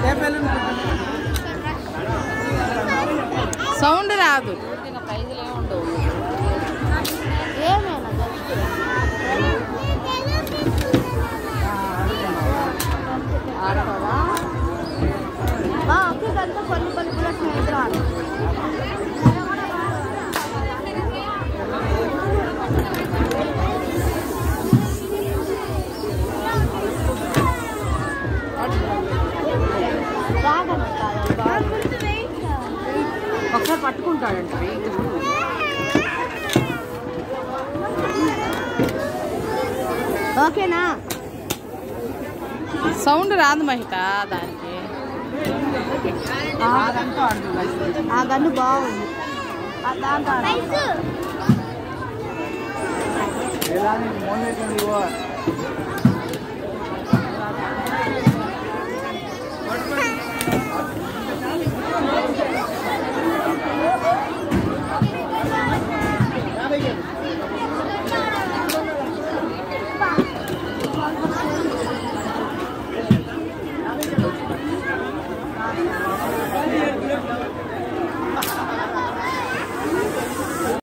Sound రాదు ఏమైనా ఆడతావా అక్కడికంతా కొన్ని కొన్ని బుల్లెట్స్ ఇద్దరు ఆడు రాగను ఒకసారి పట్టుకుంటాడంట ఓకేనా సౌండ్ రాదు మహిత దానికి ఆ గన్ను బాగుంది ఆ దాంతో ఆడాలి. ఎలా నీకు మోన్ అవుతుంది ఇవ్వ